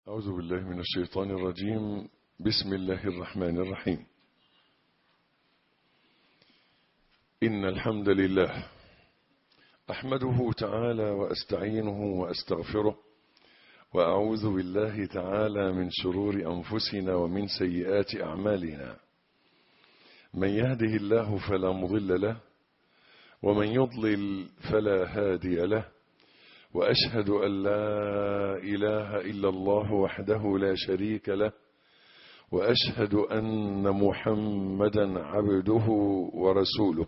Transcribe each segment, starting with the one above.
أعوذ بالله من الشيطان الرجيم بسم الله الرحمن الرحيم إن الحمد لله أحمده تعالى وأستعينه وأستغفره وأعوذ بالله تعالى من شرور أنفسنا ومن سيئات أعمالنا من يهده الله فلا مضل له ومن يضلل فلا هادي له وأشهد أن لا إله إلا الله وحده لا شريك له وأشهد أن محمدا عبده ورسوله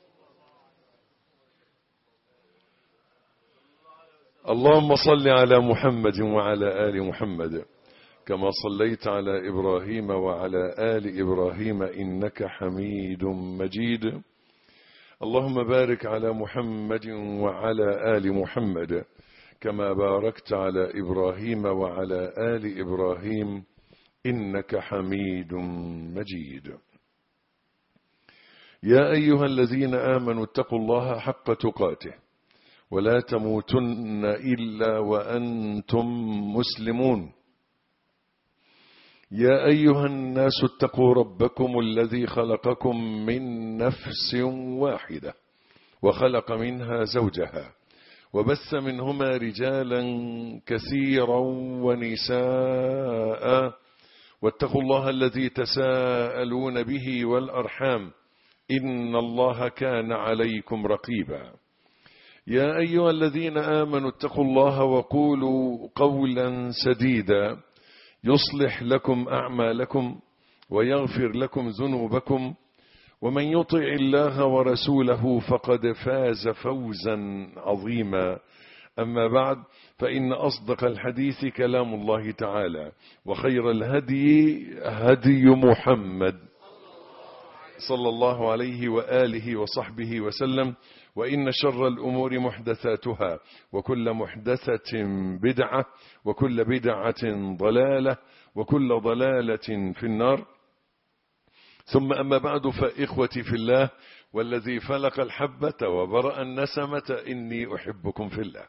اللهم صل على محمد وعلى آل محمد كما صليت على إبراهيم وعلى آل إبراهيم إنك حميد مجيد اللهم بارك على محمد وعلى آل محمد كما باركت على إبراهيم وعلى آل إبراهيم إنك حميد مجيد يا أيها الذين آمنوا اتقوا الله حق تقاته ولا تموتن إلا وأنتم مسلمون يا أيها الناس اتقوا ربكم الذي خلقكم من نفس واحدة وخلق منها زوجها وبث منهما رجالا كثيرا ونساء واتقوا الله الذي تساءلون به والأرحام إن الله كان عليكم رقيبا يا أيها الذين آمنوا اتقوا الله وقولوا قولا سديدا يصلح لكم أعمالكم ويغفر لكم ذنوبكم ومن يطع الله ورسوله فقد فاز فوزا عظيما أما بعد فإن أصدق الحديث كلام الله تعالى وخير الهدي هدي محمد صلى الله عليه وآله وصحبه وسلم وإن شر الأمور محدثاتها وكل محدثة بدعة وكل بدعة ضلالة وكل ضلالة في النار ثم أما بعد فإخوتي في الله والذي فلق الحبة وبرأ النسمة إني أحبكم في الله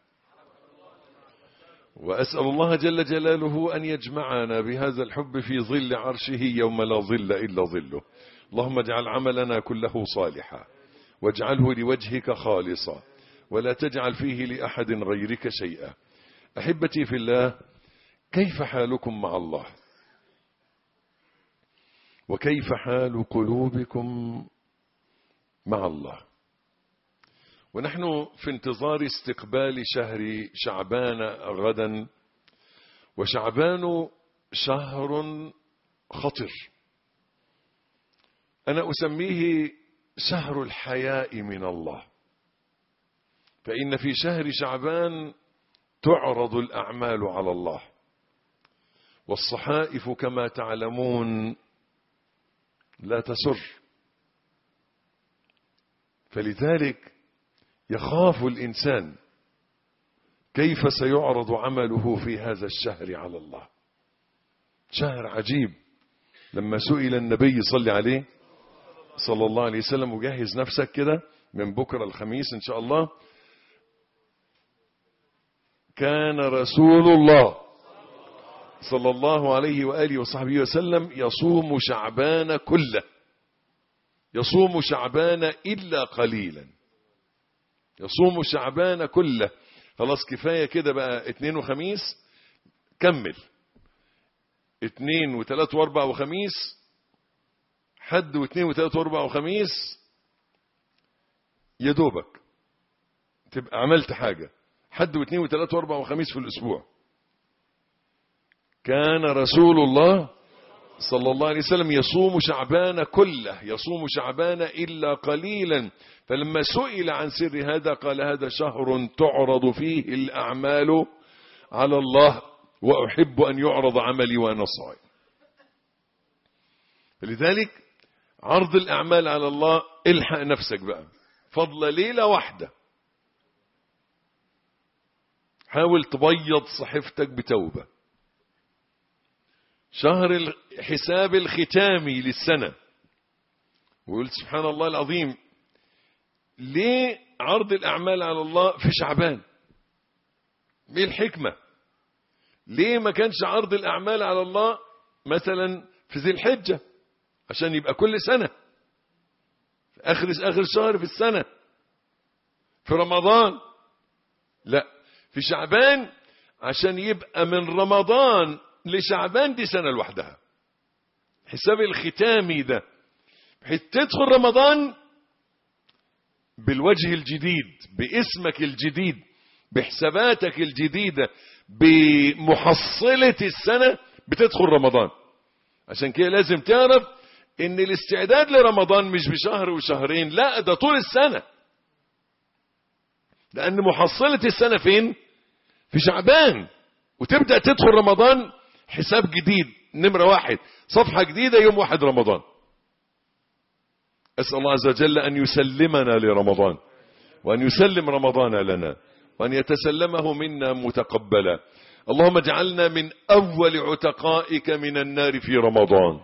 وأسأل الله جل جلاله أن يجمعنا بهذا الحب في ظل عرشه يوم لا ظل إلا ظله اللهم اجعل عملنا كله صالحا واجعله لوجهك خالصا ولا تجعل فيه لأحد غيرك شيئا أحبتي في الله كيف حالكم مع الله وكيف حال قلوبكم مع الله ونحن في انتظار استقبال شهر شعبان غدا وشعبان شهر خطر أنا أسميه شهر الحياء من الله فإن في شهر شعبان تعرض الأعمال على الله والصحائف كما تعلمون لا تسر فلذلك يخاف الإنسان كيف سيعرض عمله في هذا الشهر على الله شهر عجيب لما سئل النبي صلى عليه صلى الله عليه وسلم وجهز نفسك كده من بكرة الخميس إن شاء الله كان رسول الله صلى الله عليه وآله وصحبه وسلم يصوم شعبان كله يصوم شعبان إلا قليلا يصوم شعبان كله خلاص كفاية كده بقى اتنين وخميس كمل اتنين وتلات واربع وخميس حد واثنين وثلاثة واربع وخميس يا دوبك تبقى عملت حاجة حد واثنين وثلاثة واربع وخميس في الأسبوع كان رسول الله صلى الله عليه وسلم يصوم شعبان كله يصوم شعبان إلا قليلا فلما سئل عن سر هذا قال هذا شهر تعرض فيه الأعمال على الله وأحب أن يعرض عملي وأنا صائم لذلك عرض الأعمال على الله الحق نفسك بقى فضل ليلة واحدة حاول تبيض صحيفتك بتوبة شهر الحساب الختامي للسنة وقلت سبحان الله العظيم ليه عرض الأعمال على الله في شعبان ايه الحكمة ليه ما كانش عرض الأعمال على الله مثلا في ذي الحجة عشان يبقى كل سنة في آخر آخر شهر في السنة في رمضان لا في شعبان عشان يبقى من رمضان لشعبان دي سنة لوحدها حساب الختامي ده بحيث تدخل رمضان بالوجه الجديد باسمك الجديد بحساباتك الجديدة بمحصلة السنة بتدخل رمضان عشان كده لازم تعرف ان الاستعداد لرمضان مش بشهر وشهرين لا ده طول السنة لان محصلة السنة فين في شعبان وتبدأ تدخل رمضان حساب جديد نمرة واحد صفحة جديدة يوم واحد رمضان أسأل الله عز وجل أن يسلمنا لرمضان وأن يسلم رمضان لنا وأن يتسلمه منا متقبلا اللهم اجعلنا من أول عتقائك من النار في رمضان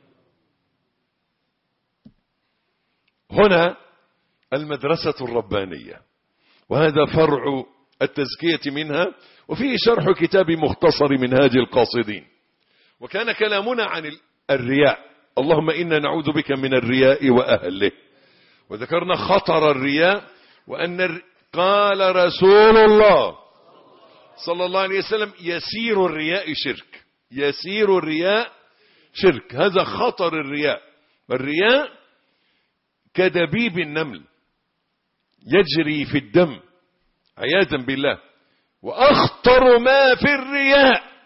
هنا المدرسة الربانية وهذا فرع التزكية منها وفيه شرح كتاب مختصر منهاج القاصدين وكان كلامنا عن الرياء اللهم إنا نعوذ بك من الرياء وأهله وذكرنا خطر الرياء وأن قال رسول الله صلى الله عليه وسلم يسير الرياء شرك يسير الرياء شرك هذا خطر الرياء الرياء كدبيب النمل يجري في الدم عياذا بالله وأخطر ما في الرياء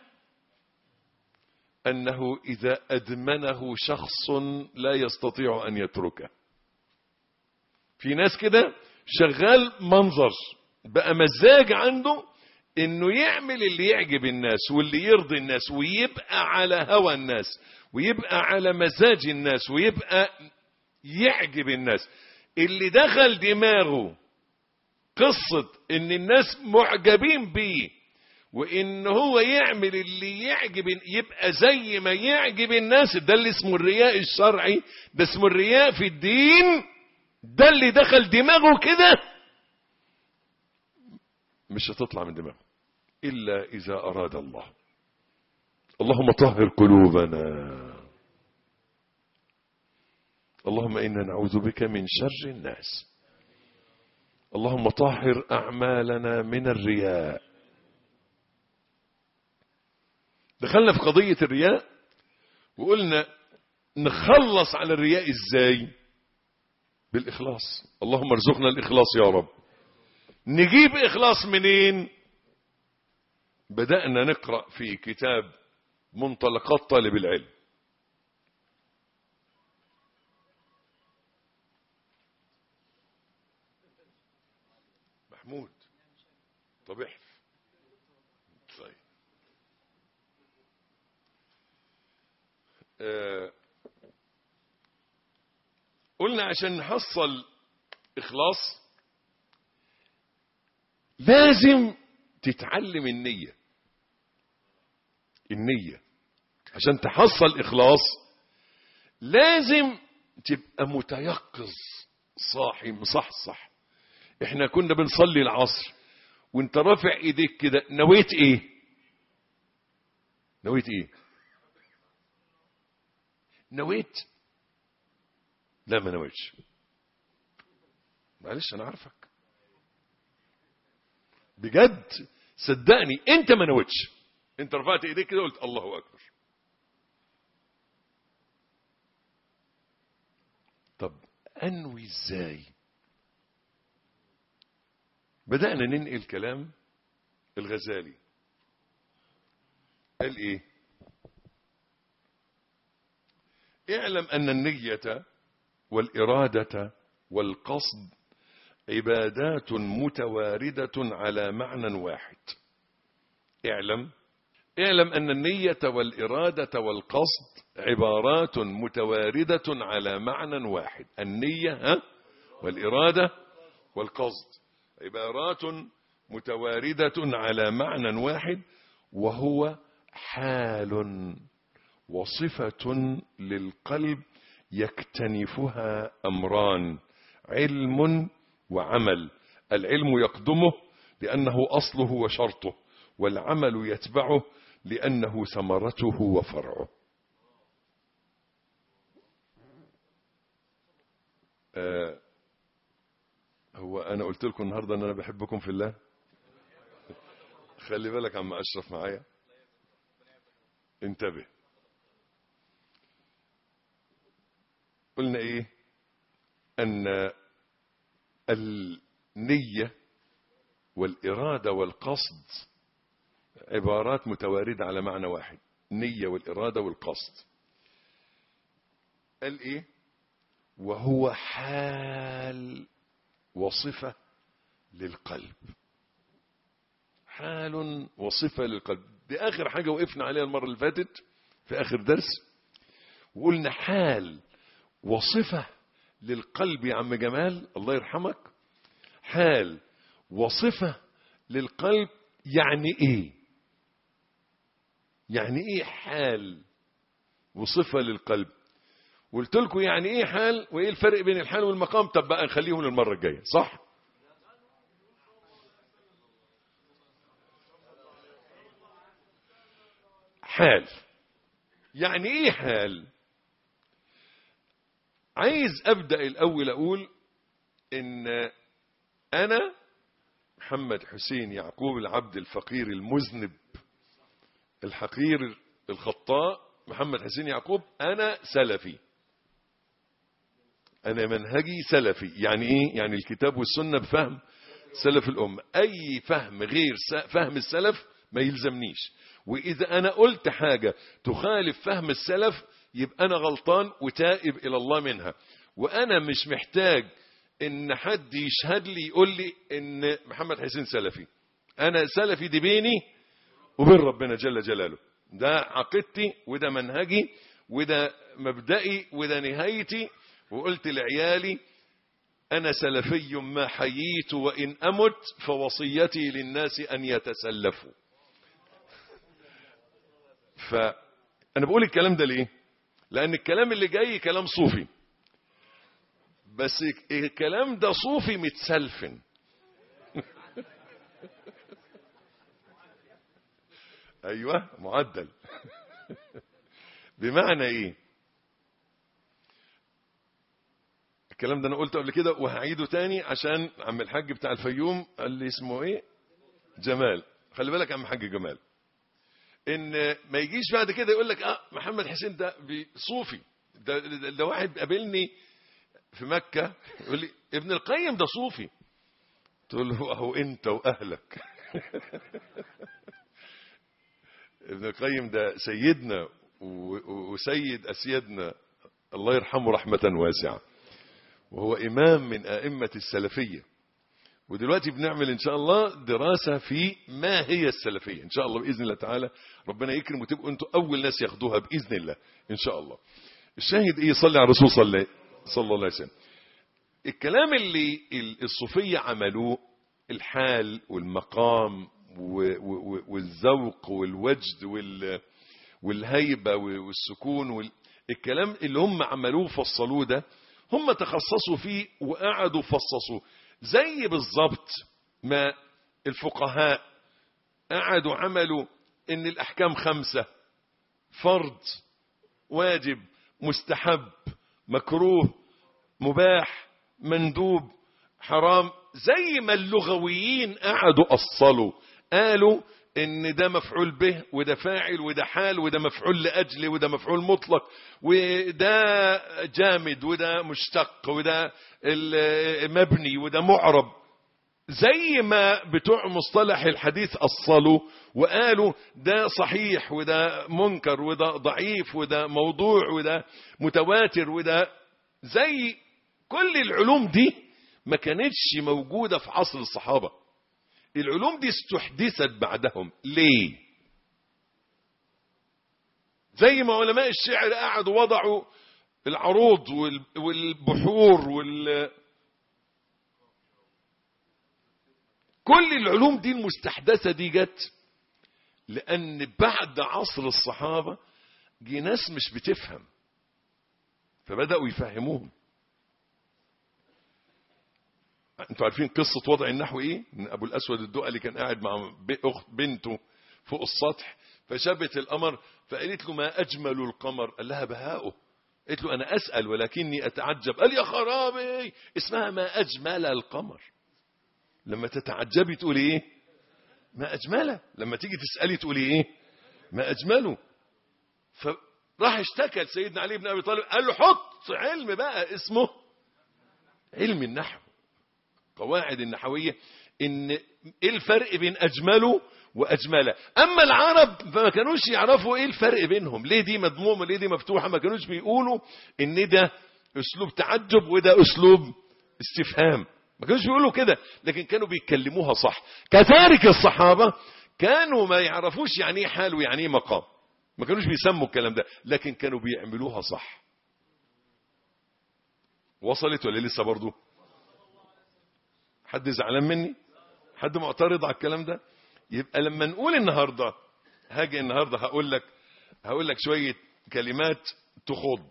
أنه إذا أدمنه شخص لا يستطيع أن يتركه في ناس كده شغال منظر بقى مزاج عنده انه يعمل اللي يعجب الناس واللي يرضي الناس ويبقى على هوى الناس ويبقى على مزاج الناس ويبقى يعجب الناس اللي دخل دماغه قصة ان الناس معجبين بيه وان هو يعمل اللي يعجب يبقى زي ما يعجب الناس ده اللي اسمه الرياء الشرعي ده اسمه الرياء في الدين ده اللي دخل دماغه كده مش هتطلع من دماغه إلا إذا أراد الله اللهم طهر قلوبنا اللهم إنا نعوذ بك من شر الناس اللهم طهر أعمالنا من الرياء دخلنا في قضية الرياء وقلنا نخلص على الرياء ازاي بالإخلاص اللهم ارزقنا الإخلاص يا رب نجيب إخلاص منين بدأنا نقرأ في كتاب منطلقات طالب العلم محمود طب احف طيب آه قلنا عشان نحصل إخلاص لازم تتعلم النية النية عشان تحصل إخلاص لازم تبقى متيقظ صاحي مصحصح احنا كنا بنصلي العصر وانت رافع ايديك كده نويت ايه نويت ايه نويت لا ما نويتش معلش انا عارفك بجد صدقني انت ما نويتش انت رفعت ايديك كده قلت الله اكبر طب انوي ازاي بدأنا ننقل كلام الغزالي قال ايه اعلم ان النية والإرادة والقصد عبادات متواردة على معنى واحد اعلم اعلم أن النية والإرادة والقصد عبارات متواردة على معنى واحد النية ها والإرادة والقصد عبارات متواردة على معنى واحد وهو حال وصفة للقلب يكتنفها أمران علم وعمل العلم يقدمه لأنه أصله وشرطه والعمل يتبعه لأنه ثمرته وفرعه آه هو أنا قلت لكم النهاردة أن أنا بحبكم في الله خلي بالك عم أشرف معايا انتبه قلنا إيه أن النية والإرادة والقصد عبارات متواردة على معنى واحد نية والإرادة والقصد قال إيه وهو حال وصفة للقلب حال وصفة للقلب دي آخر حاجة وقفنا عليها المرة اللي فاتت في آخر درس وقلنا حال وصفة للقلب يا عم جمال الله يرحمك حال وصفة للقلب يعني ايه يعني ايه حال وصفة للقلب قلت لكم يعني ايه حال وايه الفرق بين الحال والمقام طب بقى نخليهم للمرة الجاية صح حال يعني ايه حال عايز ابدأ الاول اقول ان انا محمد حسين يعقوب العبد الفقير المذنب الحقير الخطاء محمد حسين يعقوب انا سلفي انا منهجي سلفي يعني ايه يعني الكتاب والسنة بفهم سلف الامة اي فهم غير فهم السلف ما يلزمنيش واذا انا قلت حاجة تخالف فهم السلف يبقى انا غلطان وتائب الى الله منها وانا مش محتاج ان حد يشهد لي يقول لي ان محمد حسين سلفي انا سلفي دي بيني وبين ربنا جل جلاله ده عقيدتي وده منهجي وده مبدئي وده نهايتي وقلت لعيالي انا سلفي ما حييت وان امت فوصيتي للناس ان يتسلفوا فانا بقول الكلام ده ليه لان الكلام اللي جاي كلام صوفي بس الكلام ده صوفي متسلفن ايوه معدل بمعنى ايه الكلام ده انا قلته قبل كده وهعيده تاني عشان عم الحاج بتاع الفيوم قال لي اسمه ايه جمال خلي بالك يا عم الحاج جمال ان ما يجيش بعد كده يقول لك اه محمد حسين ده صوفي ده, ده, ده واحد قابلني في مكة يقول لي ابن القيم ده صوفي تقول له اهو انت واهلك ابن القيم ده سيدنا وسيد اسيادنا الله يرحمه رحمة واسعة وهو امام من ائمة السلفية ودلوقتي بنعمل ان شاء الله دراسة في ما هي السلفية ان شاء الله باذن الله تعالى ربنا يكرم وتبقوا انتوا اول ناس ياخدوها باذن الله ان شاء الله الشاهد ايه صلي على الرسول صلى صلى الله عليه وسلم الكلام اللي الصوفية عملوه الحال والمقام والذوق والوجد والهيبة والسكون الكلام اللي هم عملوه فصلوه ده هم تخصصوا فيه وقعدوا فصصوه زي بالظبط ما الفقهاء قعدوا عملوا ان الاحكام خمسة فرض واجب مستحب مكروه مباح مندوب حرام زي ما اللغويين قعدوا أصلوا قالوا ان ده مفعول به وده فاعل وده حال وده مفعول لأجله وده مفعول مطلق وده جامد وده مشتق وده مبني وده معرب زي ما بتوع مصطلح الحديث أصلوا وقالوا ده صحيح وده منكر وده ضعيف وده موضوع وده متواتر وده زي كل العلوم دي ما كانتش موجودة في عصر الصحابة العلوم دي استحدثت بعدهم ليه زي ما علماء الشعر قعدوا وضعوا العروض والبحور وال كل العلوم دي المستحدثة دي جت لأن بعد عصر الصحابة جه ناس مش بتفهم فبدأوا يفهموهم انتوا عارفين قصة وضع النحو ايه من ابو الاسود الدؤلي كان قاعد مع اخت بنته فوق السطح فشبت القمر فقالت له ما أجمل القمر قال لها بهاؤه قالت له أنا أسأل ولكني أتعجب قال يا خرابي اسمها ما أجمل القمر لما تتعجبي تقولي إيه ما أجمله لما تيجي تسألي تقولي إيه ما أجمله فراح اشتكى لسيدنا علي بن أبي طالب قال له حط علم بقى اسمه علم النحو قواعد النحوية ان ايه الفرق بين اجمله واجمله اما العرب فما كانوش يعرفوا ايه الفرق بينهم ليه دي مضمومه ليه دي مفتوحه ما كانوش بيقولوا ان ده اسلوب تعجب وده اسلوب استفهام ما كانوش بيقولوا كده لكن كانوا بيتكلموها صح كذلك الصحابه كانوا ما يعرفوش يعني ايه حال ويعني ايه مقام ما كانوش بيسموا الكلام ده لكن كانوا بيعملوها صح وصلت ولا لسه برضو حد زعلان مني حد معترض على الكلام ده يبقى لما نقول النهارده هاجي النهارده هقول لك هقول لك شويه كلمات تخض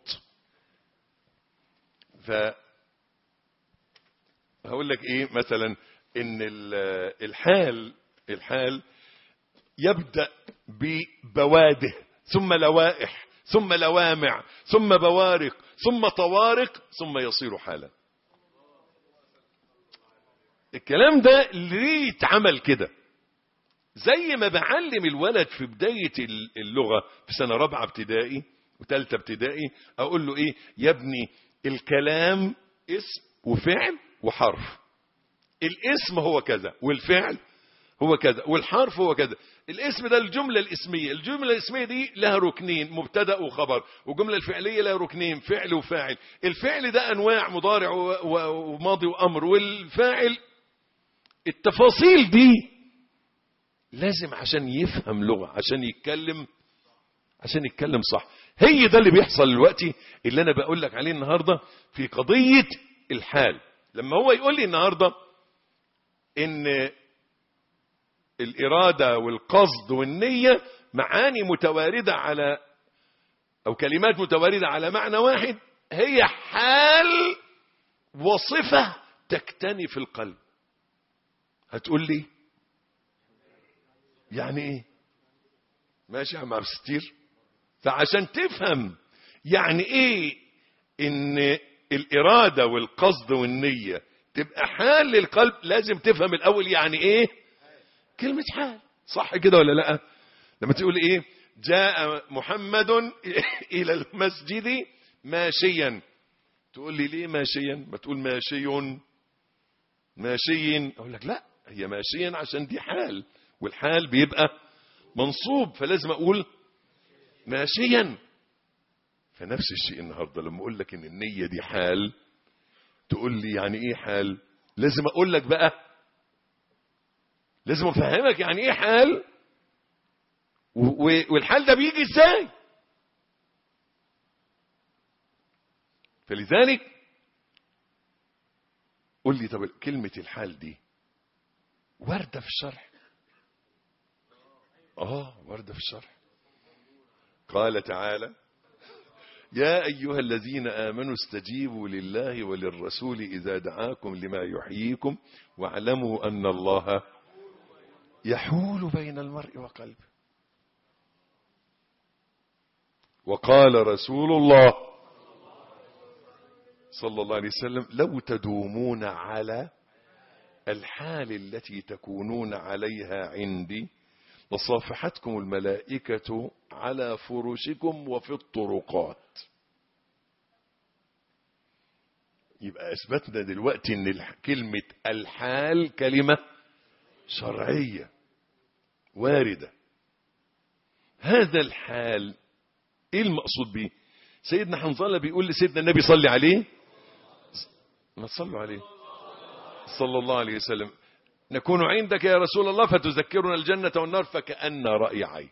ف هقول لك ايه مثلا ان الحال الحال يبدا ببواده ثم لوائح ثم لوامع ثم بوارق ثم طوارق ثم يصير حالا الكلام ده ليه اتعمل كده زي ما بعلم الولد في بداية اللغة في سنة رابعة ابتدائي وثالثة ابتدائي أقول له إيه يا ابني الكلام اسم وفعل وحرف الاسم هو كذا والفعل هو كذا والحرف هو كذا الاسم ده الجملة الاسمية الجملة الاسمية دي لها ركنين مبتدأ وخبر والجملة الفعلية لها ركنين فعل وفاعل الفعل ده أنواع مضارع وماضي وأمر والفاعل التفاصيل دي لازم عشان يفهم لغة عشان يتكلم عشان يتكلم صح هي ده اللي بيحصل دلوقتي اللي انا بقول لك عليه النهارده في قضية الحال لما هو يقول لي النهارده ان الإرادة والقصد والنية معاني متواردة على أو كلمات متواردة على معنى واحد هي حال وصفة تكتني في القلب هتقول لي يعني ايه ماشي يا عم عبد الستير فعشان تفهم يعني ايه ان الإرادة والقصد والنية تبقى حال للقلب لازم تفهم الأول يعني ايه كلمة حال صح كده ولا لا لما تقول ايه جاء محمد الى المسجد ماشيا تقول لي ليه ماشيا ما تقول ماشي ماشي اقول لك لا هي ماشيا عشان دي حال والحال بيبقى منصوب فلازم اقول ماشيا فنفس الشيء النهارده لما اقول لك ان النيه دي حال تقول لي يعني ايه حال لازم اقول لك بقى لازم افهمك يعني ايه حال والحال ده بيجي ازاي فلذلك قول لي طب كلمة الحال دي واردة في الشرح اه واردة في الشرح قال تعالى يا أيها الذين آمنوا استجيبوا لله وللرسول إذا دعاكم لما يحييكم واعلموا أن الله يحول بين المرء وقلبه وقال رسول الله صلى الله عليه وسلم لو تدومون على الحال التي تكونون عليها عندي لصافحتكم الملائكة على فرشكم وفي الطرقات يبقى أثبتنا دلوقتي أن كلمة الحال كلمة شرعية واردة هذا الحال ايه المقصود به سيدنا حنظلة بيقول لسيدنا النبي صلي عليه ما تصلوا عليه صلى الله عليه وسلم نكون عندك يا رسول الله فتذكرنا الجنة والنار فكأن رأي عين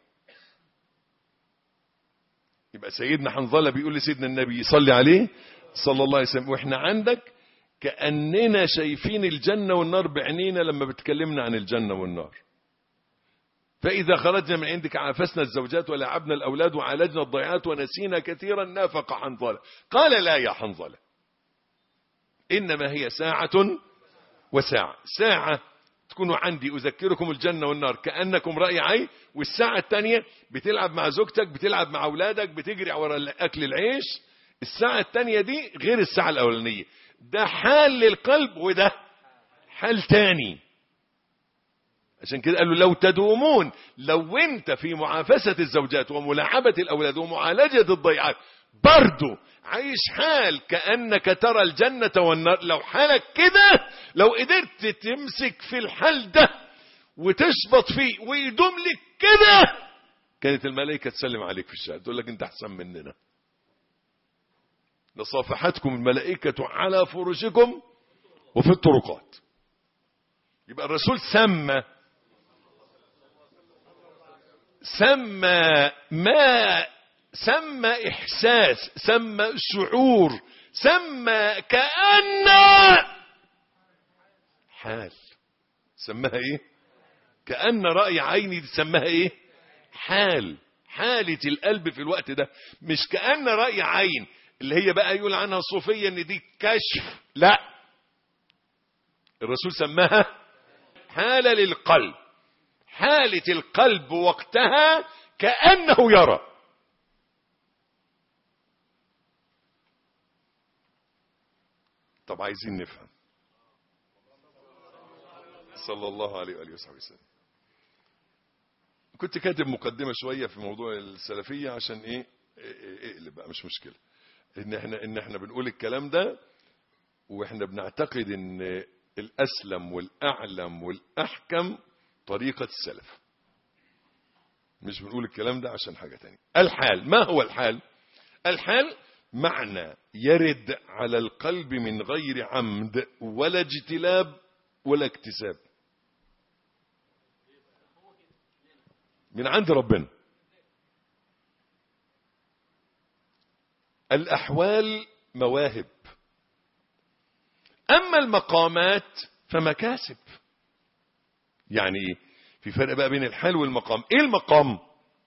يبقى سيدنا حنظلة بيقول لسيدنا النبي صلي عليه صلى الله عليه وسلم واحنا عندك كأننا شايفين الجنة والنار بعينينا لما بتكلمنا عن الجنة والنار فإذا خرجنا من عندك عافسنا الزوجات ولعبنا الأولاد وعالجنا الضيعات ونسينا كثيرا نافق حنظلة قال لا يا حنظلة إنما هي ساعة وساعة ساعة تكونوا عندي أذكركم الجنة والنار كأنكم رأي عين والساعة الثانية بتلعب مع زوجتك بتلعب مع أولادك بتجري ورا أكل العيش الساعة الثانية دي غير الساعة الأولانية ده حال للقلب وده حال تاني عشان كده قالوا لو تدومون لو انت في معافسة الزوجات وملاعبة الأولاد ومعالجة الضيعات برضو عايش حال كأنك ترى الجنة والنار لو حالك كده لو قدرت تمسك في الحال ده وتشبط فيه ويدوم لك كده كانت الملائكة تسلم عليك في الشارع تقول لك انت احسن مننا لصافحتكم الملائكة على فرشكم وفي الطرقات يبقى الرسول سمى سمى ما سمى إحساس سمى شعور سمى كأن حال سماها إيه كأن رأي عيني سماها إيه حال حالة القلب في الوقت ده مش كأن رأي عين اللي هي بقى يقول عنها الصوفية ان دي كشف لا الرسول سماها حالة للقلب حالة القلب وقتها كأنه يرى طب عايزين نفهم صلى الله عليه وآله وصحبه وسلم كنت كاتب مقدمة شوية في موضوع السلفية عشان ايه اقلب بقى مش مشكلة ان احنا ان احنا بنقول الكلام ده واحنا بنعتقد ان الاسلم والاعلم والاحكم طريقة السلف مش بنقول الكلام ده عشان حاجة تانية الحال ما هو الحال الحال معنى يرد على القلب من غير عمد ولا اجتلاب ولا اكتساب من عند ربنا الأحوال مواهب أما المقامات فمكاسب يعني ايه في فرق بقى بين الحال والمقام ايه المقام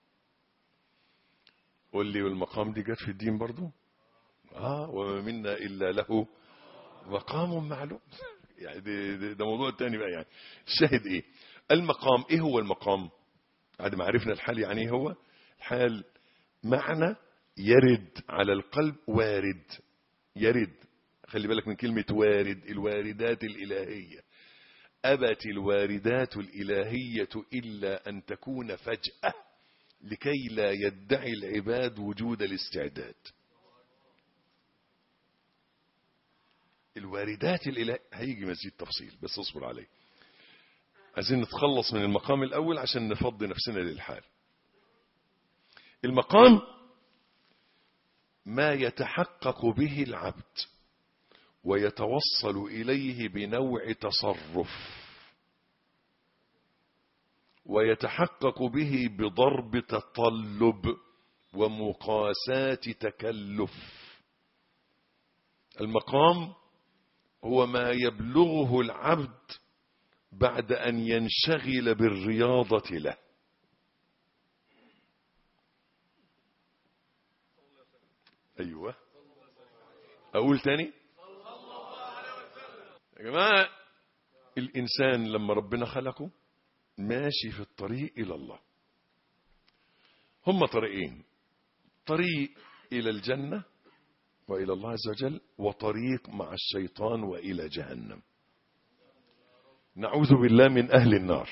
قول لي والمقام دي جت في الدين برضو اه وما منا الا له مقام معلوم يعني ده, ده, ده موضوع تاني بقى يعني الشاهد ايه المقام ايه هو المقام بعد ما عرفنا الحال يعني ايه هو الحال معنى يرد على القلب وارد يرد خلي بالك من كلمة وارد الواردات الإلهية أبت الواردات الإلهية إلا أن تكون فجأة لكي لا يدعي العباد وجود الاستعداد الواردات الإلهية هيجي مزيد تفصيل بس اصبر عليه عايزين نتخلص من المقام الأول عشان نفضي نفسنا للحال المقام ما يتحقق به العبد ويتوصل إليه بنوع تصرف ويتحقق به بضرب تطلب ومقاساة تكلف المقام هو ما يبلغه العبد بعد أن ينشغل بالرياضة له أيوة أقول تاني يا جماعة الإنسان لما ربنا خلقه ماشي في الطريق إلى الله هم طريقين طريق إلى الجنة وإلى الله عز وجل وطريق مع الشيطان وإلى جهنم نعوذ بالله من أهل النار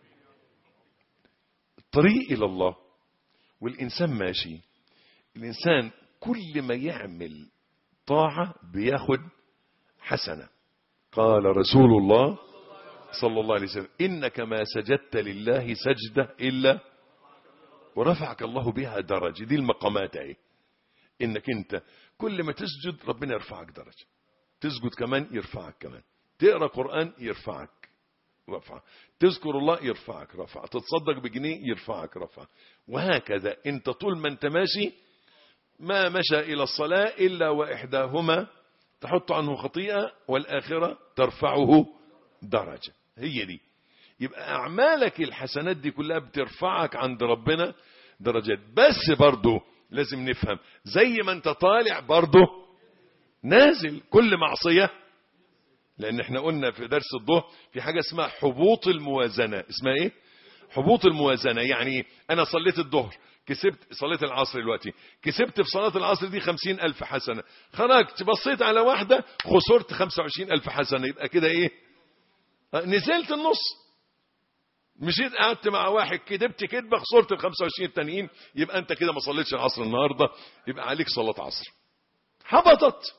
الطريق إلى الله والإنسان ماشي الإنسان كل ما يعمل طاعة بياخد حسنة قال رسول الله صلى الله عليه وسلم إنك ما سجدت لله سجدة إلا ورفعك الله بها درجة دي المقامات اهي إنك أنت كل ما تسجد ربنا يرفعك درجة تسجد كمان يرفعك كمان تقرأ قرآن يرفعك رفع تذكر الله يرفعك رفع تتصدق بجنيه يرفعك رفع وهكذا انت طول ما انت ماشي ما مشى إلى الصلاة إلا وإحداهما تحط عنه خطيئة والآخرة ترفعه درجة هي دي يبقى أعمالك الحسنات دي كلها بترفعك عند ربنا درجات بس برضو لازم نفهم زي ما انت طالع برضو نازل كل معصية لان احنا قلنا في درس الظهر في حاجة اسمها حبوط الموازنة اسمها ايه حبوط الموازنة يعني انا صليت الظهر كسبت صليت العصر دلوقتي كسبت في صلاة العصر دي خمسين ألف حسنة خرجت بصيت على واحدة خسرت خمسة وعشرين ألف حسنة يبقى كده ايه نزلت النص مشيت قعدت مع واحد كدبت كدبة خسرت ال 25 التانيين يبقى انت كده ما صليتش العصر النهارده يبقى عليك صلاة عصر هبطت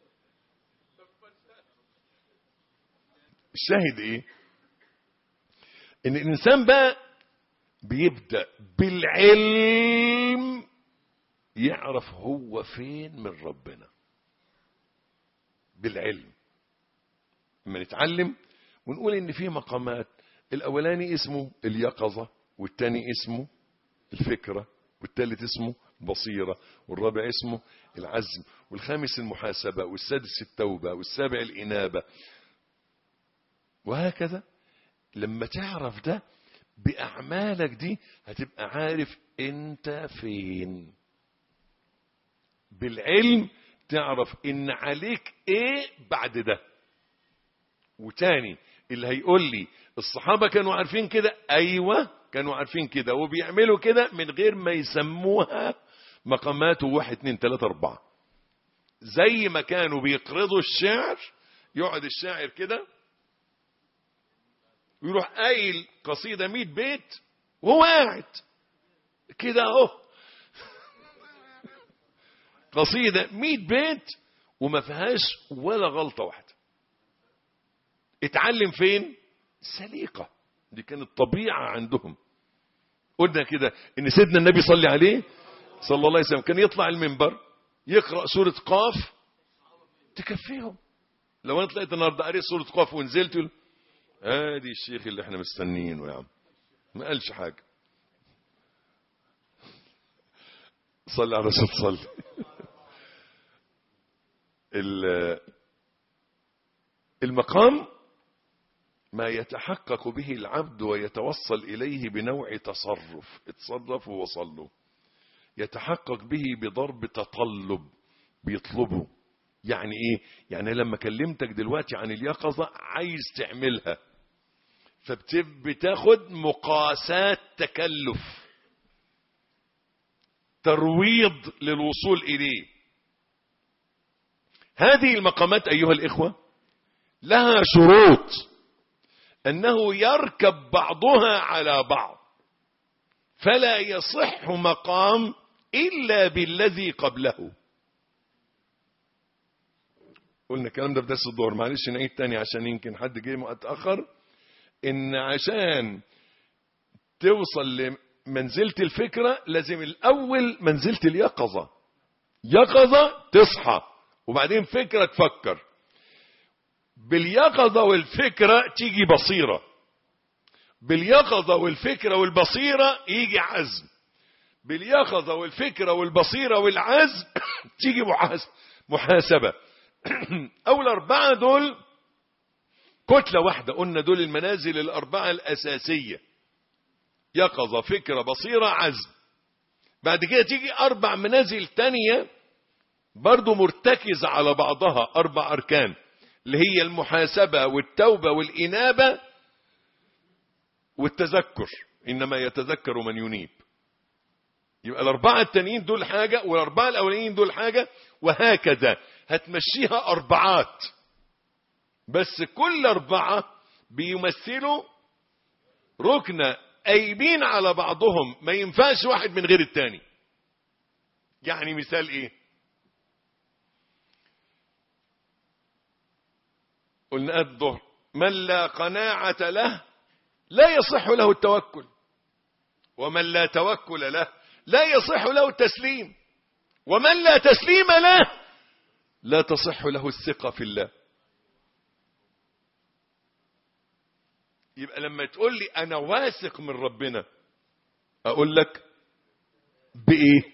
الشاهد ايه ان الانسان بقى بيبدأ بالعلم يعرف هو فين من ربنا بالعلم لما نتعلم ونقول ان في مقامات الاولاني اسمه اليقظة والتاني اسمه الفكرة والتالت اسمه البصيرة والرابع اسمه العزم والخامس المحاسبة والسادس التوبة والسابع الإنابة وهكذا لما تعرف ده بأعمالك دي هتبقى عارف انت فين بالعلم تعرف ان عليك ايه بعد ده وتاني اللي هيقول لي الصحابة كانوا عارفين كده ايوه كانوا عارفين كده وبيعملوا كده من غير ما يسموها مقامات واحد اتنين تلاتة اربعة زي ما كانوا بيقرضوا الشعر يقعد الشاعر كده ويروح قايل قصيدة مئة بيت وهو قاعد كده اهو قصيدة مئة بيت وما فيهاش ولا غلطة واحدة اتعلم فين سليقة دي كانت طبيعة عندهم قلنا كده ان سيدنا النبي صلى عليه صلى الله عليه وسلم كان يطلع المنبر يقرأ سورة قاف تكفيهم لو انا طلعت النهارده قريت سورة قاف ونزلت يقول ادي الشيخ اللي احنا مستنيينه يا عم ما قالش حاجة صلي على رسول صلي المقام ما يتحقق به العبد ويتوصل إليه بنوع تصرف اتصرف ووصل يتحقق به بضرب تطلب بيطلبه يعني ايه يعني لما كلمتك دلوقتي عن اليقظة عايز تعملها فبتاخد مقاسات تكلف ترويض للوصول إليه هذه المقامات أيها الإخوة لها شروط أنه يركب بعضها على بعض فلا يصح مقام إلا بالذي قبله قلنا الكلام ده في درس الظهر معلش نعيد تاني عشان يمكن حد جه متأخر إن عشان توصل لمنزلة الفكرة لازم الأول منزلة اليقظة يقظة تصحى وبعدين فكرة تفكر باليقظة والفكرة تيجي بصيرة باليقظة والفكرة والبصيرة يجي عزم باليقظة والفكرة والبصيرة والعزم تيجي محاسبة أول أربعة دول كتلة واحدة قلنا دول المنازل الأربعة الأساسية يقظة فكرة بصيرة عزم بعد كده تيجي أربع منازل تانية برضو مرتكزة على بعضها أربع أركان اللي هي المحاسبة والتوبة والإنابة والتذكر إنما يتذكر من ينيب يبقى الأربعة التانيين دول حاجة والأربعة الأولين دول حاجة وهكذا هتمشيها أربعات بس كل أربعة بيمثلوا ركن قايمين على بعضهم ما ينفعش واحد من غير التاني يعني مثال ايه قلنا الظهر من لا قناعة له لا يصح له التوكل ومن لا توكل له لا يصح له التسليم ومن لا تسليم له لا تصح له الثقة في الله يبقى لما تقول لي أنا واثق من ربنا أقول لك بإيه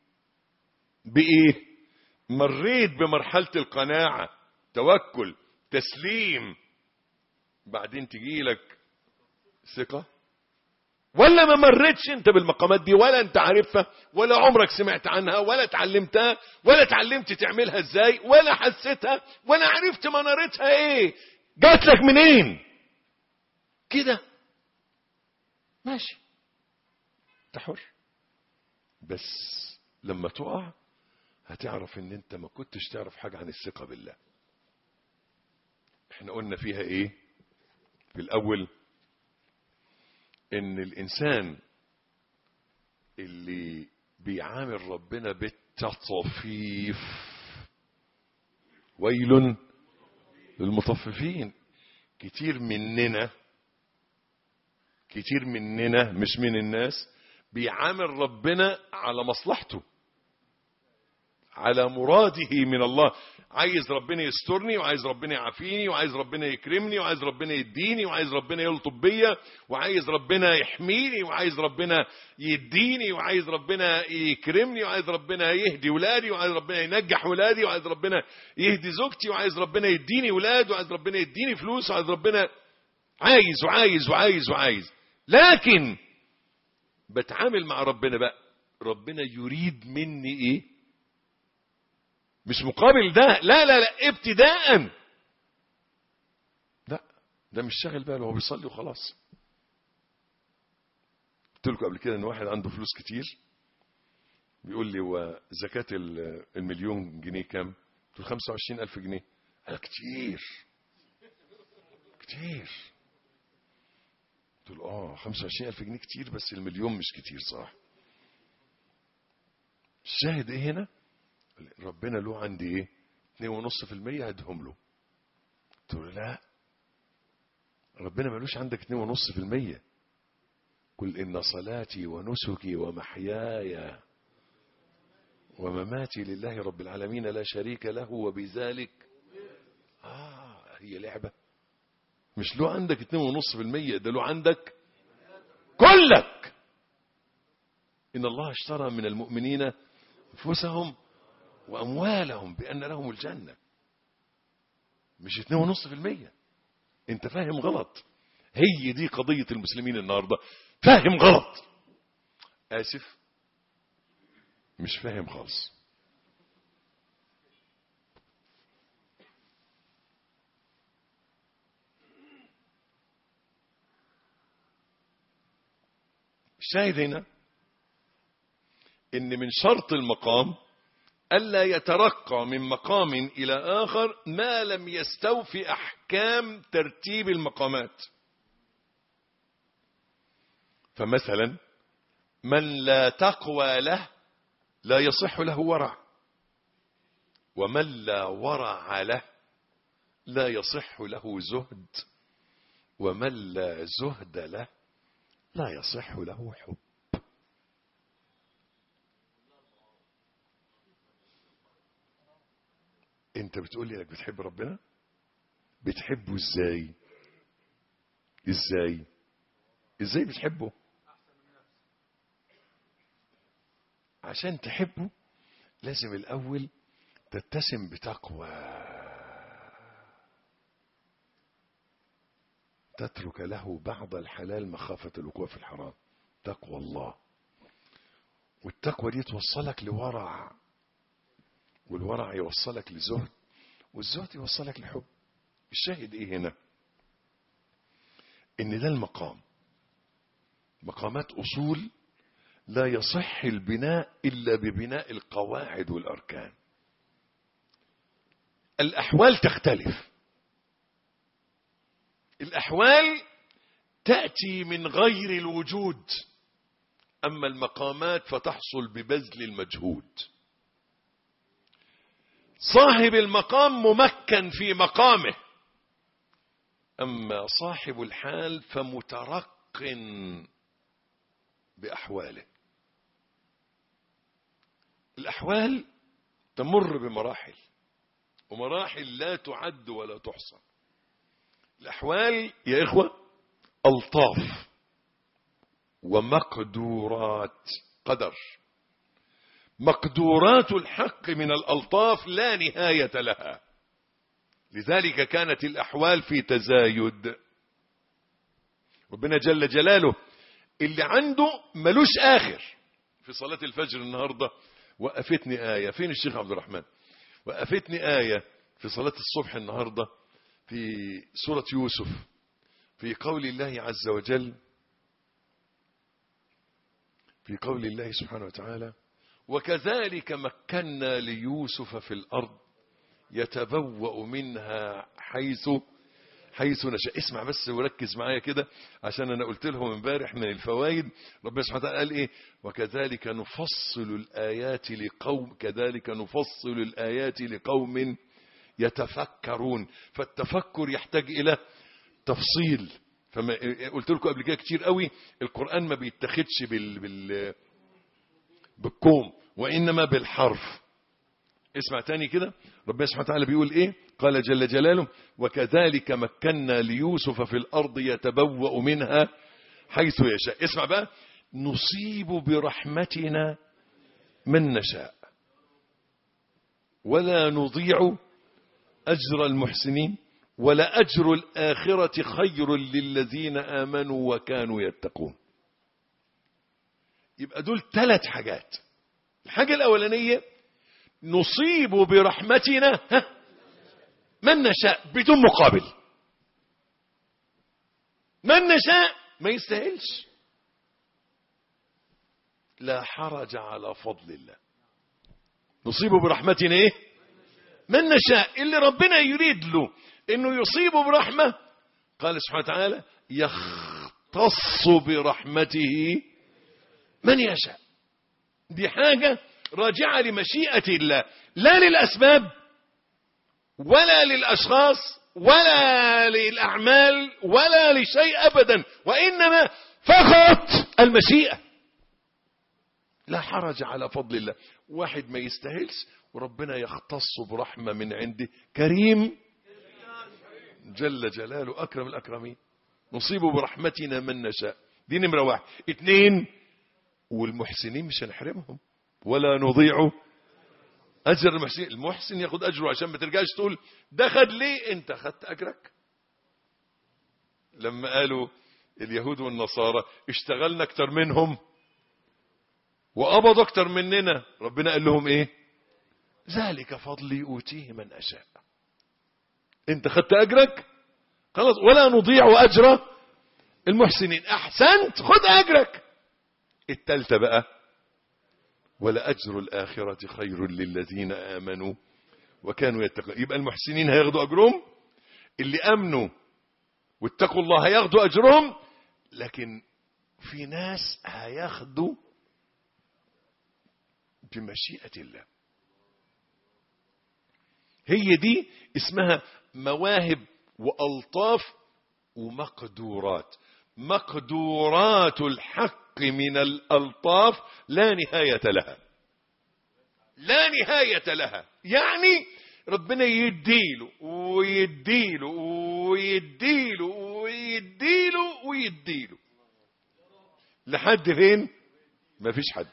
بإيه مريت بمرحلة القناعة توكل تسليم بعدين تجي لك ثقة ولا ما مرتش انت بالمقامات دي ولا انت عارفها ولا عمرك سمعت عنها ولا اتعلمتها ولا اتعلمت تعملها ازاي ولا حسيتها ولا عرفت منارتها ايه جات لك منين كده ماشي انت حر بس لما تقع هتعرف ان انت ما كنتش تعرف حاجة عن الثقة بالله احنا قلنا فيها ايه في الاول ان الانسان اللي بيعامل ربنا بالتطفيف ويل للمطففين كتير مننا كتير مننا مش من الناس بيعامل ربنا على مصلحته على مراده من الله عايز ربنا يسترني وعايز ربنا يعافيني وعايز ربنا يكرمني وعايز ربنا يديني وعايز ربنا يلطف بيا وعايز ربنا يحميني وعايز ربنا يديني وعايز ربنا يكرمني وعايز ربنا يهدي ولادي وعايز ربنا ينجح ولادي وعايز ربنا يهدي زوجتي وعايز ربنا يديني ولاد وعايز ربنا يديني فلوس وعايز ربنا عايز وعايز وعايز وعايز لكن بتعامل مع ربنا بقى ربنا يريد مني ايه مش مقابل ده لا لا لا ابتداء لا ده مش شاغل باله هو بيصلي وخلاص قلت لكم قبل كده ان واحد عنده فلوس كتير بيقول لي هو زكاة المليون جنيه كام؟ قلت له 25000 جنيه قال كتير كتير قلت له اه 25000 جنيه كتير بس المليون مش كتير صح الشاهد ايه هنا؟ ربنا له عندي ايه 2.5% هدهم له قلت له لا ربنا ملوش عندك 2.5% قل ان صلاتي ونسكي ومحياي ومماتي لله رب العالمين لا شريك له وبذلك اه هي لعبه مش له عندك 2.5% ده له عندك كلك ان الله اشترى من المؤمنين انفسهم وأموالهم بأن لهم الجنة مش 2.5% انت فاهم غلط هي دي قضية المسلمين النهاردة فاهم غلط آسف مش فاهم خالص الشاهد هنا ان من شرط المقام ألا يترقى من مقام إلى آخر ما لم يستوفي أحكام ترتيب المقامات فمثلا من لا تقوى له لا يصح له ورع ومن لا ورع له لا يصح له زهد ومن لا زهد له لا يصح له حب انت بتقول لي انك بتحب ربنا بتحبه ازاي ازاي ازاي بتحبه عشان تحبه لازم الاول تتسم بتقوى تترك له بعض الحلال مخافة الوقوع في الحرام تقوى الله والتقوى دي توصلك لورع والورع يوصلك لزهد والزهد يوصلك لحب الشاهد ايه هنا ان ده المقام مقامات اصول لا يصح البناء الا ببناء القواعد والاركان الاحوال تختلف الاحوال تاتي من غير الوجود اما المقامات فتحصل ببذل المجهود صاحب المقام ممكن في مقامه أما صاحب الحال فمترق بأحواله الأحوال تمر بمراحل ومراحل لا تعد ولا تحصى الأحوال يا إخوة ألطاف ومقدورات قدر مقدورات الحق من الألطاف لا نهاية لها لذلك كانت الأحوال في تزايد ربنا جل جلاله اللي عنده ملوش آخر في صلاة الفجر النهاردة وقفتني آية فين الشيخ عبد الرحمن وقفتني آية في صلاة الصبح النهاردة في في سورة يوسف في قول الله عز وجل في قول الله سبحانه وتعالى وكذلك مكنا ليوسف في الأرض يتبوأ منها حيث حيث نشاء اسمع بس وركز معايا كده عشان انا قلت لهم امبارح من الفوائد ربنا سبحانه وتعالى قال ايه وكذلك نفصل الايات لقوم كذلك نفصل الايات لقوم يتفكرون فالتفكر يحتاج الى تفصيل فما قلت لكم قبل كده كتير قوي القران ما بيتاخدش بال بال بالكوم وانما بالحرف اسمع تاني كده ربنا سبحانه وتعالى بيقول ايه قال جل جلاله وكذلك مكنا ليوسف في الارض يتبوأ منها حيث يشاء اسمع بقى نصيب برحمتنا من نشاء ولا نضيع اجر المحسنين ولا اجر الاخره خير للذين امنوا وكانوا يتقون يبقى دول ثلاث حاجات الحاجه الاولانيه نصيب برحمتنا من نشاء بدون مقابل من نشاء ما يستاهلش لا حرج على فضل الله نصيب برحمتنا ايه من نشاء اللي ربنا يريد له انه يصيبه برحمة قال سبحانه وتعالى يختص برحمته من يشاء دي حاجة راجعة لمشيئة الله لا للأسباب ولا للأشخاص ولا للأعمال ولا لشيء أبدا وإنما فقط المشيئة لا حرج على فضل الله واحد ما يستاهلش وربنا يختص برحمة من عنده كريم جل جلاله أكرم الأكرمين نصيب برحمتنا من نشاء دي نمرة واحد اتنين والمحسنين مش هنحرمهم ولا نضيع أجر المحسن المحسن ياخد أجره عشان ما ترجعش تقول ده خد ليه أنت خدت أجرك لما قالوا اليهود والنصارى اشتغلنا أكتر منهم وقبضوا أكتر مننا ربنا قال لهم إيه ذلك فضلي أوتيه من أشاء أنت خدت أجرك خلاص ولا نضيع أجر المحسنين أحسنت خد أجرك التالتة بقى ولا أجر الآخرة خير للذين آمنوا وكانوا يتقون يبقى المحسنين هياخدوا أجرهم اللي أمنوا واتقوا الله هياخدوا أجرهم لكن في ناس هياخدوا بمشيئة الله هي دي اسمها مواهب وألطاف ومقدورات مقدورات الحق من الألطاف لا نهاية لها لا نهاية لها يعني ربنا يديله ويديله ويديله ويديله ويديله لحد فين مفيش حد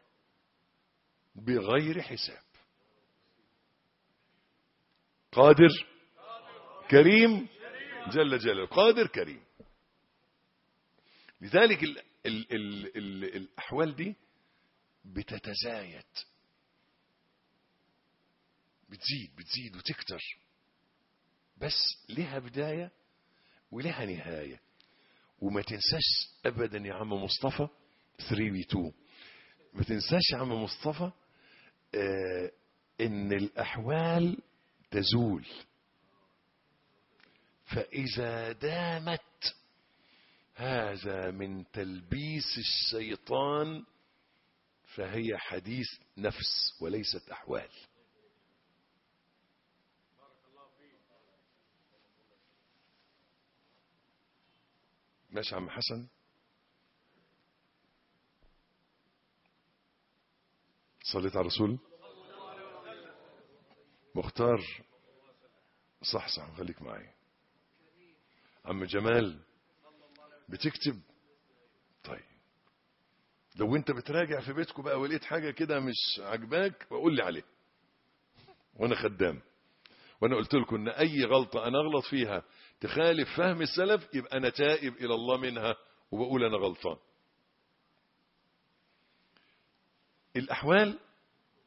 بغير حساب قادر كريم جل جلاله قادر كريم لذلك ال ال ال ال الأحوال دي بتتزايد بتزيد بتزيد وتكتر بس لها بداية ولها نهاية وما تنساش أبدا يا عم مصطفى 3 و 2 ما تنساش يا عم مصطفى آه إن الأحوال تزول فإذا دامت هذا من تلبيس الشيطان فهي حديث نفس وليست أحوال ماشي عم حسن صليت على الرسول مختار صح صح خليك معي عم جمال بتكتب طيب لو انت بتراجع في بيتكم بقى ولقيت حاجة كده مش عجباك بقول لي عليه وانا خدام وانا قلت لكم ان اي غلطة انا اغلط فيها تخالف فهم السلف يبقى انا تائب الى الله منها وبقول انا غلطان الاحوال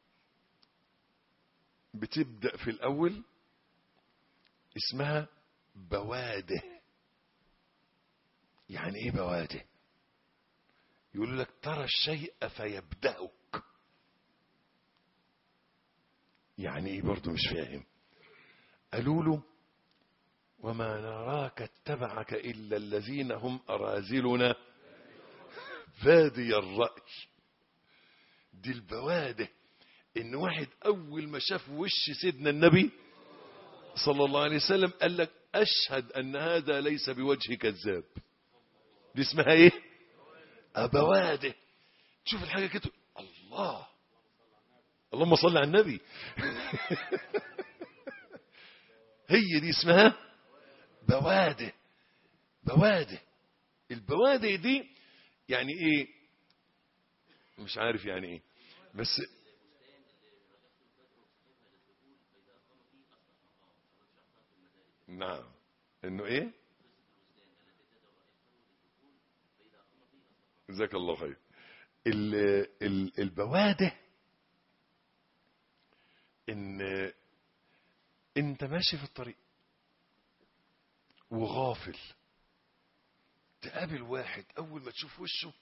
بتبدأ في الاول اسمها بواده يعني ايه بواده يقول لك ترى الشيء فيبدأك يعني ايه برضه مش فاهم قالوا له وما نراك اتبعك إلا الذين هم أرازلنا بادي الرأي دي البواده ان واحد اول ما شاف وش سيدنا النبي صلى الله عليه وسلم قال لك اشهد ان هذا ليس بوجه كذاب دي اسمها ايه ابواده تشوف الحاجه كده الله اللهم صل على النبي هي دي اسمها بواده بواده البواده دي يعني ايه مش عارف يعني ايه بس نعم انه ايه جزاك الله خير ال ال البواده ان انت ماشي في الطريق وغافل تقابل واحد اول ما تشوف وشه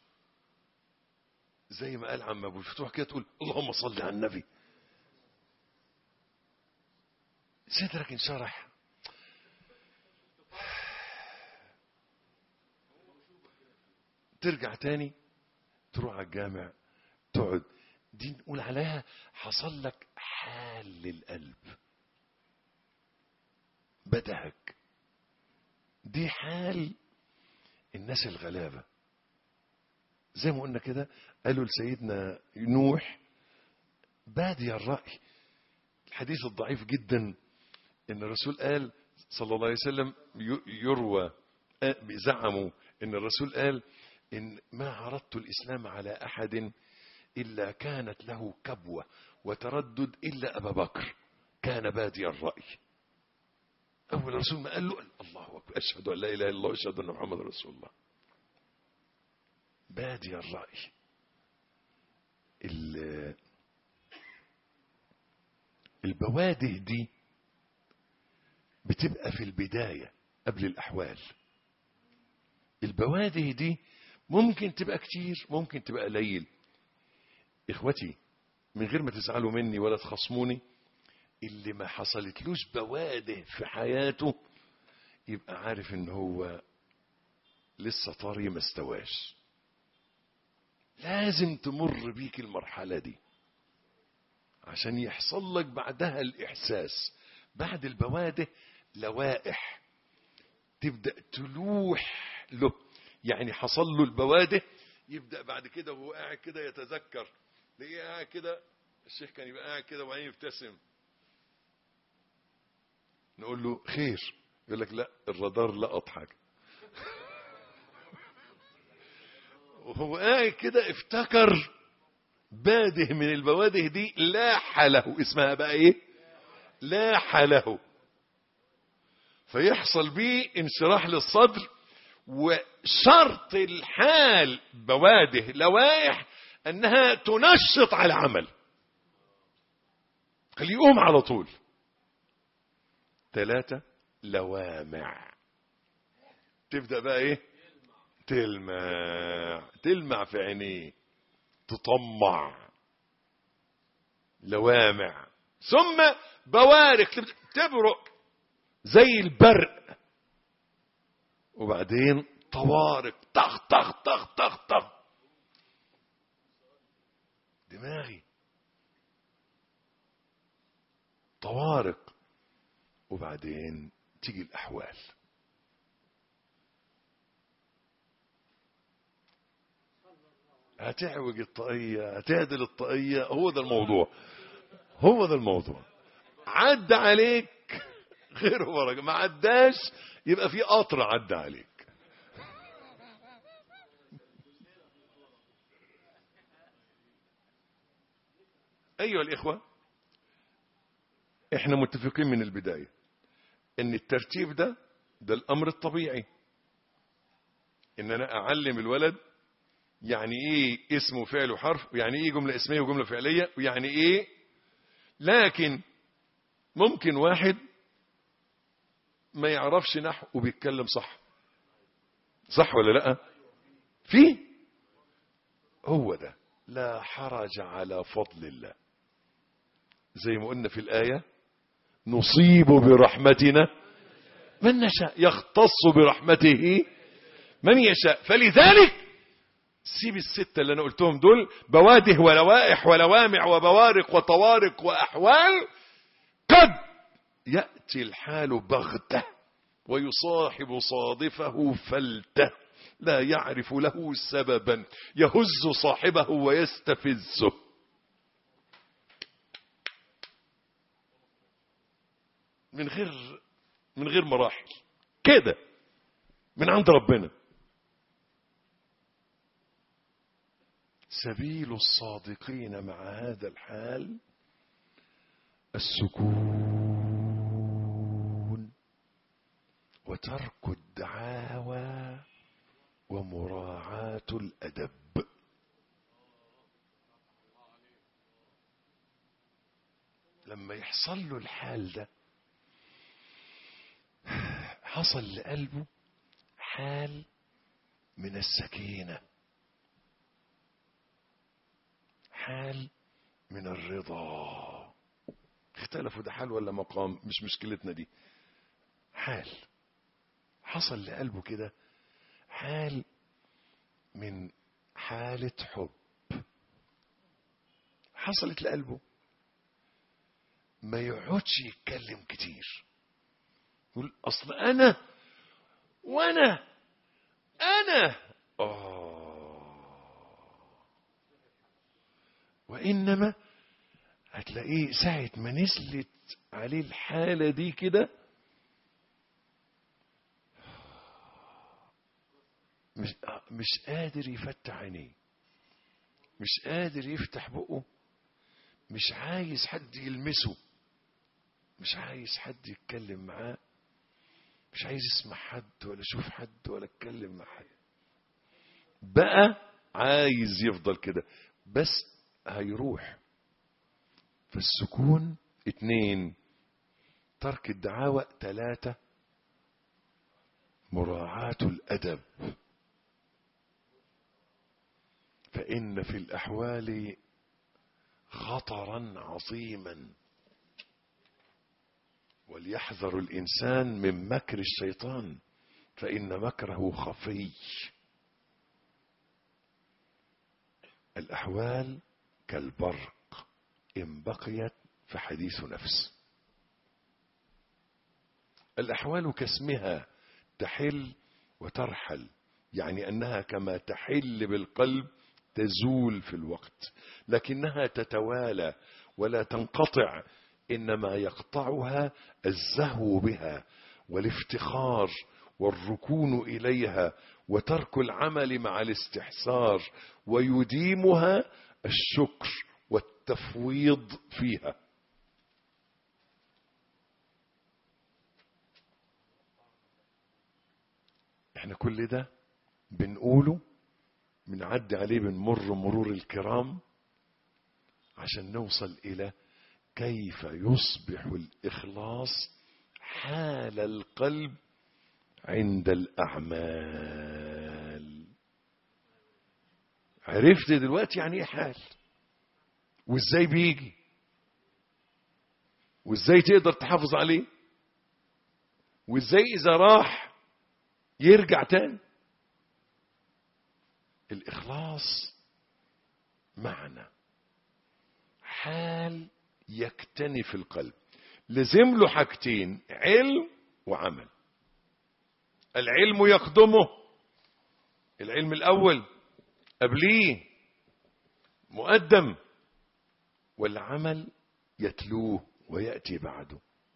زي ما قال عم ابو الفتوح كده تقول اللهم صل على النبي صدرك انشرح ترجع تاني تروح على الجامع تقعد دي نقول عليها حصل لك حال للقلب بدهك دي حال الناس الغلابة زي ما قلنا كده قالوا لسيدنا نوح بادي الرأي الحديث الضعيف جدا ان الرسول قال صلى الله عليه وسلم يروى زعموا ان الرسول قال إن ما عرضت الإسلام على أحد إلا كانت له كبوة وتردد إلا أبا بكر كان بادي الرأي أول رسول ما قال له الله أكبر أشهد أن لا إله إلا الله وأشهد أن محمد رسول الله بادي الرأي البواده دي بتبقى في البداية قبل الأحوال البواده دي ممكن تبقى كتير ممكن تبقى قليل اخوتي من غير ما تزعلوا مني ولا تخصموني اللي ما حصلتلوش بواده في حياته يبقى عارف ان هو لسه طري ما استواش لازم تمر بيك المرحلة دي عشان يحصل لك بعدها الإحساس بعد البواده لوائح تبدأ تلوح له يعني حصل له البواده يبدأ بعد كده وهو قاعد كده يتذكر تلاقيه قاعد كده الشيخ كان يبقى قاعد كده وبعدين يبتسم نقول له خير يقول لك لا الرادار لقط حاجه وهو قاعد كده افتكر باده من البواده دي لاح له اسمها بقى ايه لاح له فيحصل بيه انشراح للصدر وشرط الحال بواده لوائح انها تنشط على العمل خليه يقوم على طول ثلاثة لوامع تبدأ بقى ايه تلمع تلمع في عينيه تطمع لوامع ثم بوارق تبرق زي البرق وبعدين طوارق طخ طخ طخ طخ طخ دماغي طوارق وبعدين تيجي الأحوال هتعوج الطاقية هتعدل الطاقية هو ده الموضوع هو ده الموضوع عدى عليك غير ورق ما عداش يبقى في قطر عدى عليك أيها الإخوة احنا متفقين من البداية ان الترتيب ده ده الامر الطبيعي ان انا اعلم الولد يعني ايه اسم وفعل وحرف ويعني ايه جملة اسمية وجملة فعلية ويعني ايه لكن ممكن واحد ما يعرفش نحو وبيتكلم صح صح ولا لا في هو ده لا حرج على فضل الله زي ما قلنا في الآية نصيب برحمتنا من نشاء يختص برحمته من يشاء فلذلك سيب الستة اللي أنا قلتهم دول بواده ولوائح ولوامع وبوارق وطوارق وأحوال قد يأتي الحال بغتة ويصاحب صادفه فلتة لا يعرف له سببا يهز صاحبه ويستفزه من غير من غير مراحل كده من عند ربنا سبيل الصادقين مع هذا الحال السكون وترك الدعاوى ومراعاة الأدب لما يحصل له الحال ده حصل لقلبه حال من السكينة حال من الرضا اختلفوا ده حال ولا مقام مش مشكلتنا دي حال حصل لقلبه كده حال من حالة حب حصلت لقلبه ما يقعدش يتكلم كتير يقول اصل انا وانا انا آه وانما هتلاقيه ساعة ما نزلت عليه الحالة دي كده مش مش قادر يفتح عينيه مش قادر يفتح بقه مش عايز حد يلمسه مش عايز حد يتكلم معاه مش عايز يسمع حد ولا يشوف حد ولا يتكلم مع حد بقى عايز يفضل كده بس هيروح فالسكون اتنين ترك الدعاوى تلاتة مراعاة الأدب فإن في الأحوال خطرا عظيما وليحذر الإنسان من مكر الشيطان فإن مكره خفي الأحوال كالبرق إن بقيت فحديث نفس الأحوال كاسمها تحل وترحل يعني أنها كما تحل بالقلب تزول في الوقت لكنها تتوالى ولا تنقطع إنما يقطعها الزهو بها والافتخار والركون إليها وترك العمل مع الاستحسار ويديمها الشكر والتفويض فيها احنا كل ده بنقوله بنعدي عليه بنمر مرور الكرام عشان نوصل إلى كيف يصبح الإخلاص حال القلب عند الأعمال عرفت دلوقتي يعني ايه حال وازاي بيجي وازاي تقدر تحافظ عليه وازاي اذا راح يرجع تاني الإخلاص معنى حال يكتني في القلب لزم له حاجتين علم وعمل العلم يخدمه العلم الأول قبليه مقدم والعمل يتلوه ويأتي بعده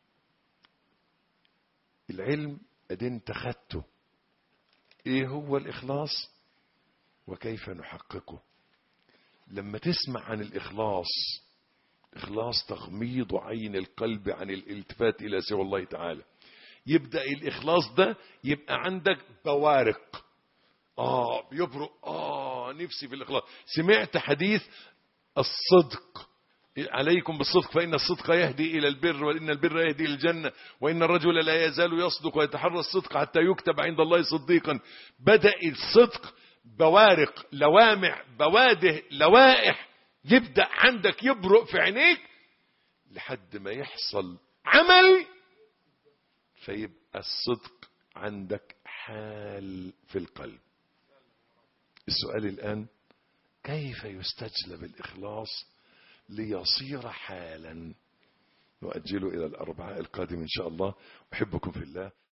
العلم ادي انت خدته ايه هو الإخلاص وكيف نحققه لما تسمع عن الإخلاص إخلاص تغميض عين القلب عن الالتفات إلى سوى الله تعالى يبدأ الإخلاص ده يبقى عندك بوارق آه بيبرق آه نفسي في الإخلاص سمعت حديث الصدق عليكم بالصدق فإن الصدق يهدي إلى البر وإن البر يهدي إلى الجنة وإن الرجل لا يزال يصدق ويتحرى الصدق حتى يكتب عند الله صديقا بدأ الصدق بوارق لوامع بواده لوائح يبدأ عندك يبرق في عينيك لحد ما يحصل عمل فيبقى الصدق عندك حال في القلب السؤال الآن كيف يستجلب الإخلاص ليصير حالا نؤجله إلى الأربعاء القادم إن شاء الله أحبكم في الله